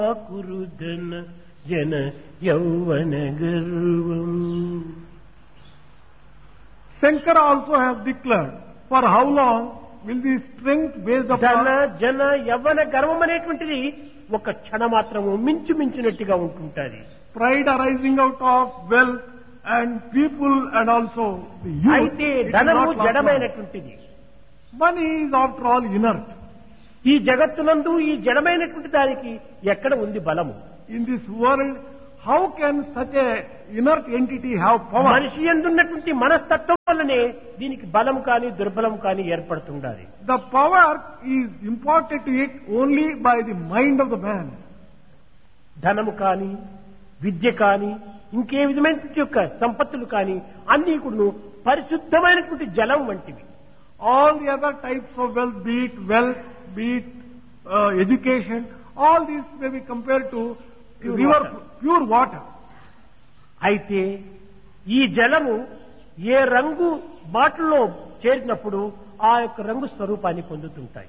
కురుదన జన యౌవన గర్వం Shankara also has declared for how long will the strength based ధన upon జన యవ్వన గర్వం అనేటువంటిది ఒక క్షణ మాత్రము మించు మించినట్టుగా ఉంటుంటది pride arising out of wealth and people and also the youth. అయితే it will ధనము not last long. జడమైనటువంటిది Money is after all inert. ఈ జగత్తునందు ఈ జడమైనటువంటి దానికి ఎక్కడ ఉంది బలము In this world, how can such a inert entity have power? మనిషి ఎందున్నటువంటి మనస్తత్వం వల్లనే దీనికి బలం కానీ దుర్బలం కానీ ఏర్పడుతుండాలి The power is imparted to it only by the mind of the man. ధనము కానీ విద్య కానీ ఇంకే విధమైనటువంటి యొక్క సంపత్తులు కానీ అన్ని కూడా పరిశుద్ధమైనటువంటి జలం వంటివి All the other types of wealth, be it wealth, be it uh, education, all these may be compared to Pure river, water. pure water. అయితే ఈ జలము ఏ రంగు బాటిల్లో చేరినప్పుడు ఆ యొక్క రంగు స్వరూపాన్ని పొందుతుంటాయి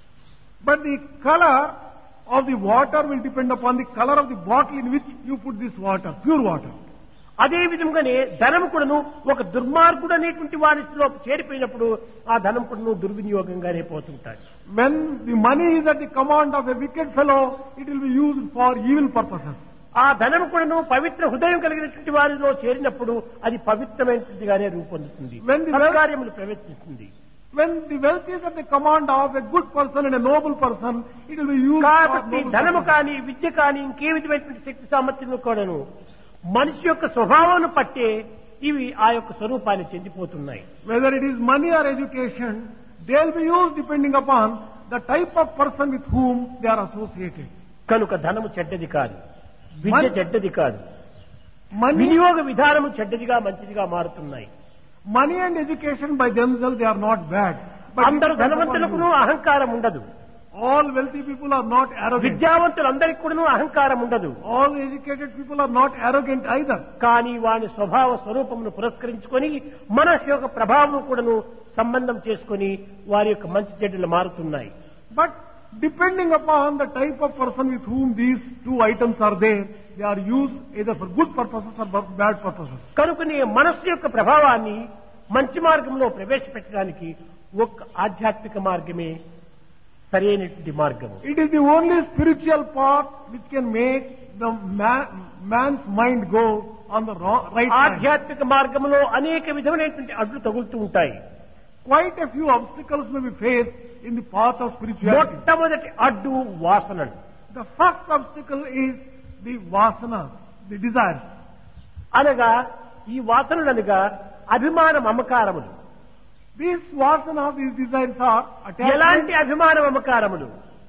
But the color of the water will depend upon the color of the bottle in which you put this water, pure water. అదే విధంగానే ధనం కూడాను ఒక దుర్మార్గుడు అనేటువంటి వారిలో చేరిపోయినప్పుడు ఆ ధనం కూడాను దుర్వినియోగంగానే పోతుంటాయి When the money is at the command of a wicked fellow, it will be used for evil purposes. ఆ ధనం కూడాను పవిత్ర హృదయం కలిగినటువంటి వారిలో చేరినప్పుడు అది పవిత్రమైనదిగానే రూపొందుతుంది When the wealth- సత్కార్యములు ప్రవేశిస్తుంది When the wealth is at the command of a good person and a noble person, it will be used for కాబట్టి noble ధనము purposes. కానీ విద్య కానీ ఇంకే విధమైనటువంటి శక్తి సామర్థ్యము కూడాను మనిషి యొక్క స్వభావాన్ని పట్టే ఇవి ఆ యొక్క స్వరూపాన్ని చెందిపోతున్నాయి Whether it is money or education, they will be used depending upon the type of person with whom they are associated. కనుక ధనము చెడ్డది కాదు విద్య మన- చెడ్డది కాదు Money, వినియోగ విధానము చెడ్డదిగా మంచిదిగా మారుతున్నాయి money and education by themselves they are not bad. But it అందరు depends upon ధనవంతులకు you. అహంకారం ఉండదు all wealthy people are not arrogant. విద్యావంతులందరికీ కూడా అహంకారం ఉండదు All educated people are not arrogant either. కానీ వాని స్వభావ స్వరూపమును పురస్కరించుకొని మన యొక్క ప్రభావం కూడాను సంబంధం చేసుకొని వారి యొక్క మంచి చెడ్డలు మారుతున్నాయి But depending upon the type of person with whom these two items are there, they are used either for good purposes or for bad purposes. కనుకనే మనస్సు యొక్క ప్రభావాన్ని మంచి మార్గంలో ప్రవేశపెట్టడానికి ఒక ఆధ్యాత్మిక మార్గమే సరైనటువంటి మార్గము It is the only spiritual path which can make the man, man's mind go on the wrong, right track. ఆధ్యాత్మిక మార్గంలో అనేక విధమైనటువంటి అడ్లు తగులుతూ ఉంటాయి Quite a few obstacles may be faced in the path of spirituality. మొట్టమొదటి అడ్డు వాసనలు The first obstacle is the vasana, the desires. అనగా ఈ వాసనలు అనగా అభిమాన మమకారములు These vasana, these desires are ఎలాంటి attachment, అభిమాన మమకారములు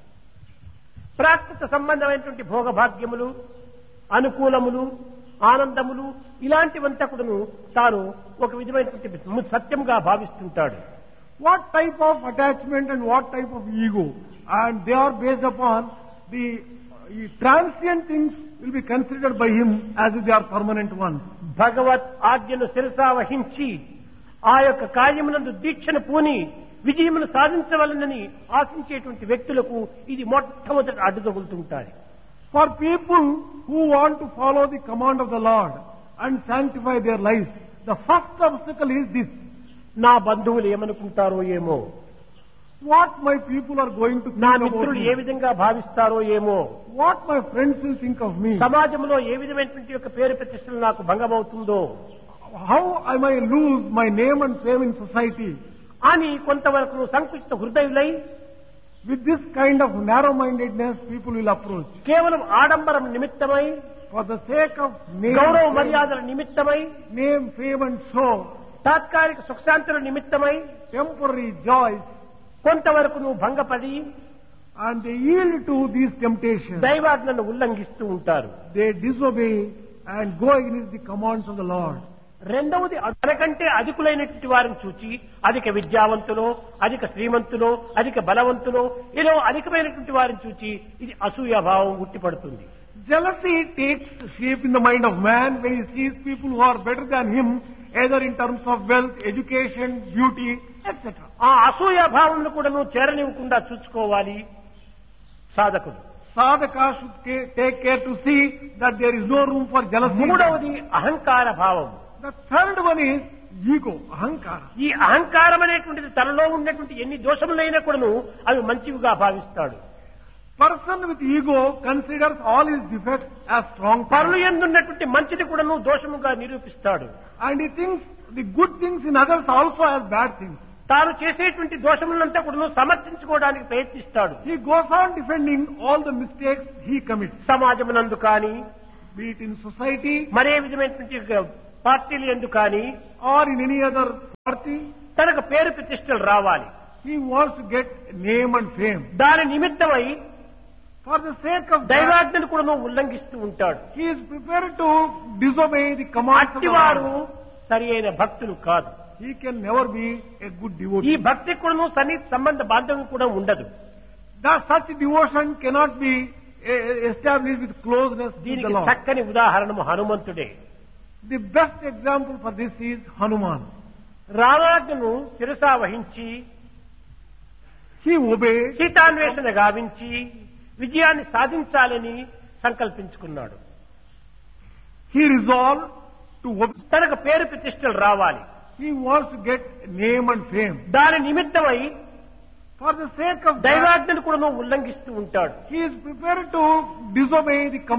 ప్రాకృత సంబంధమైనటువంటి భోగభాగ్యములు అనుకూలములు ఆనందములు ఇలాంటివంతా కూడాను తాను ఒక విధమైనటువంటి సత్యంగా భావిస్తుంటాడు what type of attachment and what type of ego. And they are based upon the uh, transient things will be considered by him as if they are permanent ones. భగవత్ ఆజ్ఞను శిరసా వహించి ఆ యొక్క కార్యమునందు దీక్షను పూని విజయమును సాధించవలనని ఆశించేటువంటి వ్యక్తులకు ఇది మొట్టమొదటి అడ్డు తగులుతుంటారు For people who want to follow the command of the Lord and sanctify their lives, the first obstacle is this. నా బంధువులు ఏమనుకుంటారో ఏమో What my people are going to నా think about మిత్రులు ఏ me. విధంగా భావిస్తారో ఏమో What my friends will think of me. సమాజంలో ఏ విధమైనటువంటి యొక్క పేరు ప్రతిష్టలు నాకు భంగమవుతుందో How I may lose my name and fame in society. అని కొంతవరకు సంకుచిత హృదయులై With this kind of narrow-mindedness, people will approach. కేవలం ఆడంబరం నిమిత్తమై For the sake of name, గౌరవ fame, మర్యాదల నిమిత్తమై name, fame and show, తాత్కాలిక సుఖశాంతుల నిమిత్తమై temporary joys, కొంతవరకు నువ్వు భంగపడి and they yield to these temptations. దైవాజ్ఞను ఉల్లంఘిస్తూ ఉంటారు They disobey and go against the commands of the Lord. రెండవది తనకంటే అధికులైనటువంటి వారిని చూచి అధిక విద్యావంతులో అధిక శ్రీమంతులో అధిక బలవంతులో ఇలా అధికమైనటువంటి వారిని చూచి ఇది అసూయాభావం ఉట్టిపడుతుంది Jealousy takes shape in the mind of man when he sees people who are better than him, either in terms of wealth, education, beauty, etc. ఆ అసూయాభావం కూడా నువ్వు చేరనివ్వకుండా చూసుకోవాలి సాధకుడు sadhaka should ca- take care to see that there is no room for jealousy. మూడవది అహంకార భావం The third one is ego, ahankara. ఈ అహంకారం అనేటువంటిది తనలో ఉన్నటువంటి ఎన్ని దోషములైనా కూడాను అవి మంచివిగా భావిస్తాడు Person with ego considers all his defects as strong పరులు points. ఎందున్నటువంటి మంచిది కూడాను దోషముగా నిరూపిస్తాడు And he thinks the good things in others also as bad things. తాను చేసేటువంటి దోషములంతా కూడాను సమర్థించుకోవడానికి ప్రయత్నిస్తాడు He goes on defending all the mistakes he commits, సమాజమునందు కానీ be it in society మరే విధమైనటువంటి పార్టీలు ఎందు కానీ or in any other party. తనకు పేరు ప్రతిష్టలు రావాలి He wants to get name and fame. దాని నిమిత్తమై For the sake of that, దైవాజ్ఞను కూడా ఉల్లంఘిస్తూ ఉంటాడు he is prepared to disobey the commands of the అట్టివారు Lord. సరి అయిన భక్తులు కాదు He can never be a good ఈ devotee. భక్తి కూడాను సన్నిహిత సంబంధ బాంధవ్యం కూడా ఉండదు That such devotion cannot be eh, established with closeness to the దీనికి Lord. చక్కని ఉదాహరణము హనుమంతుడే The best example for this is Hanuman. రామాజ్ఞను శిరసా వహించి He obeyed, సీతాన్వేషణ గావించి విజయాన్ని సాధించాలని సంకల్పించుకున్నాడు he resolved to obey. తనకు పేరు ప్రతిష్టలు రావాలి He wants to get name and fame. దాని నిమిత్తమై For the sake of that, దైవాజ్ఞను కూడా ఉల్లంఘిస్తూ ఉంటాడు he is prepared to disobey the